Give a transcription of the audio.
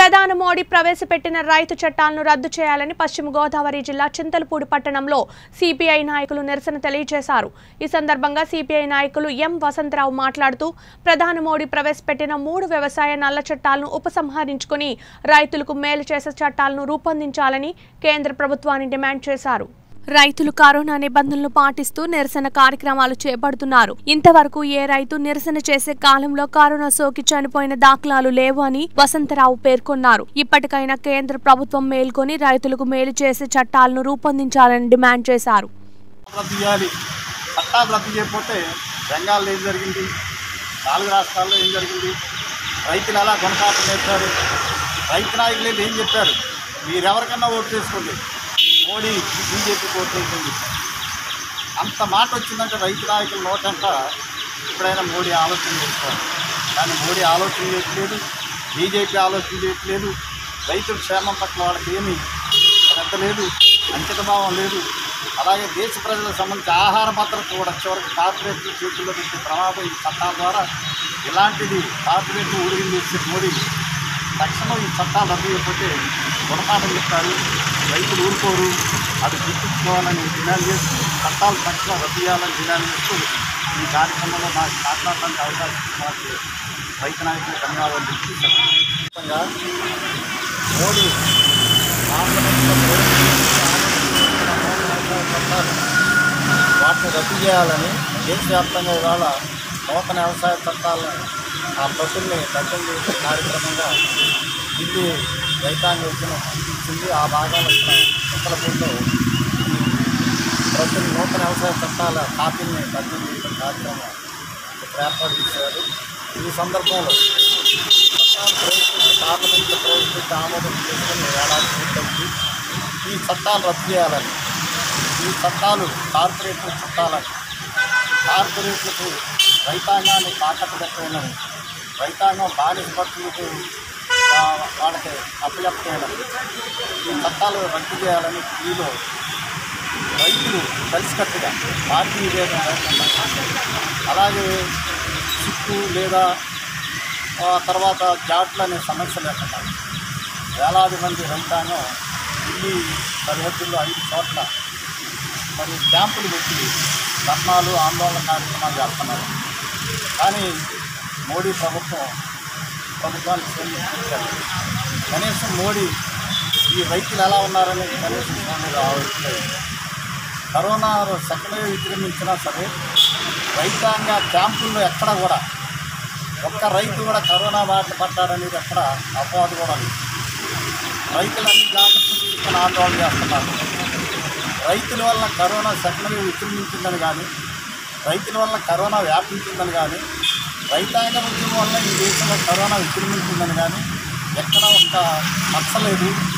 ప్రధాని మోడీ ప్రవేశపెట్టిన రైతు చట్టాలను రద్దు చేయాలని పశ్చిమ గోదావరి జిల్లా చింతలపూడి పట్టణంలో సిపిఐ నాయకులు నిరసన తెలియజేశారు ఈ సందర్భంగా సిపిఐ నాయకులు ఎం వసంతరావు మాట్లాడుతూ ప్రధాని మోడీ ప్రవేశపెట్టిన మూడు వ్యవసాయ నల్ల చట్టాలను ఉపసంహరించుకుని రైతులకు మేలు చేసే చట్టాలను రూపొందించాలని కేంద్ర ప్రభుత్వాన్ని డిమాండ్ చేశారు రైతులు కరోనా నిబంధనలు పాటిస్తూ నిరసన కార్యక్రమాలు చేపడుతున్నారు ఇంతవరకు ఏ రైతు నిరసన చేసే కాలంలో కరోనా సోకి చనిపోయిన దాఖలాలు లేవు అని వసంతరావు పేర్కొన్నారు ఇప్పటికైనా కేంద్ర ప్రభుత్వం మేల్కొని రైతులకు మేలు చేసే చట్టాలను రూపొందించాలని డిమాండ్ చేశారు రద్దు చేయాలి చట్టాలు రద్దు చేయకపోతే బెంగాల్లో ఏం జరిగింది నాలుగు రాష్ట్రాల్లో ఏం జరిగింది రైతులు ఎలా కొనసాగం చేశారు రైతు నాయకులు ఏం చెప్పారు మీరెవరికన్నా ఓటు చేసుకోండి మోడీ బీజేపీ ఓటు వేసుకుంది అంత మాట వచ్చిందంటే రైతు నాయకుల నోటంట ఇప్పుడైనా మోడీ ఆలోచన చేస్తారు కానీ మోడీ ఆలోచన చేయట్లేదు బీజేపీ ఆలోచన చేయట్లేదు రైతుల క్షేమం పట్ల వాళ్ళకి ఏమీ శ్రద్ధ లేదు అంకితభావం లేదు అలాగే దేశ ప్రజలకు సంబంధించి ఆహార భద్రత కూడా చివరికి కార్పొరేట్ల చేతుల్లో పెట్టే ప్రమాదం ఈ చట్టాల ద్వారా ఇలాంటిది కార్పొరేట్లు ఊరిగి చేసే మోడీ తక్షణం ఈ చట్టాలు రద్దు చేయకపోతే గుణపాఠం చెప్తారు రైతులు ఊరుకోరు అది గుర్తుంచుకోవాలని డిమాండ్ చేస్తూ చట్టాలు తక్షణం రద్దు చేయాలని డిమాండ్ చేస్తూ ఈ కార్యక్రమంలో నాకు మాట్లాడడానికి అవకాశం ఇచ్చిన వారికి రైతు నాయకులు ధన్యవాదాలు చెప్తూ ఖచ్చితంగా మోడీ ఆంధ్రప్రదేశ్లో చట్టాలు వాటిని రద్దు చేయాలని దేశవ్యాప్తంగా ఇవాళ నూతన వ్యవసాయ చట్టాలను ఆ ప్రజల్ని దగ్గర చేసే కార్యక్రమంగా ఢిల్లీ రైతాంగ ఉద్యమం ఇచ్చింది ఆ భాగాలు ఉత్తరపూర్లో ప్రజలు నూతన వ్యవసాయ చట్టాల కాపీల్ని దగ్గర చేసే కార్యక్రమం ఇక్కడ ఏర్పాటు చేశారు ఈ సందర్భంలో చట్టాలు ప్రవేశపెట్టి పార్లమెంట్లో ప్రవేశపెట్టి ఆమోదం చేసుకుని ఏడాది పూర్తయింది ఈ చట్టాలు రద్దు చేయాలని ఈ చట్టాలు కార్పొరేట్ల చట్టాలని కార్పొరేట్లకు రైతాంగాన్ని తాకట్టు పెట్టలేదని రైతాంగం బానిస పట్టులకు వాళ్ళకి అప్పచెప్పేయడం ఈ చట్టాలు రద్దు చేయాలని ఈలో రైతులు కలిసికట్టుగా పార్టీ విభేదం లేకుండా అలాగే చిక్కు లేదా ఆ తర్వాత జాట్లు అనే సమస్య లేకుండా వేలాది మంది రైతాంగం ఢిల్లీ సరిహద్దుల్లో ఐదు చోట్ల మరి క్యాంపులు పెట్టి ధర్నాలు ఆందోళన కార్యక్రమాలు చేస్తున్నారు కానీ మోడీ ప్రభుత్వం ప్రభుత్వానికి స్పందించారు కనీసం మోడీ ఈ రైతులు ఎలా ఉన్నారనేది కనీసం మీద ఆలోచించలేదు కరోనా సెకండ్ వేవ్ విజృంభించినా సరే రైతాంగ క్యాంపుల్లో ఎక్కడ కూడా ఒక్క రైతు కూడా కరోనా బారిన పడ్డాడనేది ఎక్కడ అపవాదు కూడా లేదు రైతులన్నీ జాగ్రత్తలు తీసుకుని ఆందోళన చేస్తున్నారు రైతుల వల్ల కరోనా సెకండ్ వేవ్ విజృంభించిందని కానీ రైతుల వల్ల కరోనా వ్యాపించిందని కానీ రైతాంగ ఉద్యమం వల్ల ఈ దేశంలో కరోనా విజృంభించిందని కానీ ఎక్కడ ఒక్క నచ్చలేదు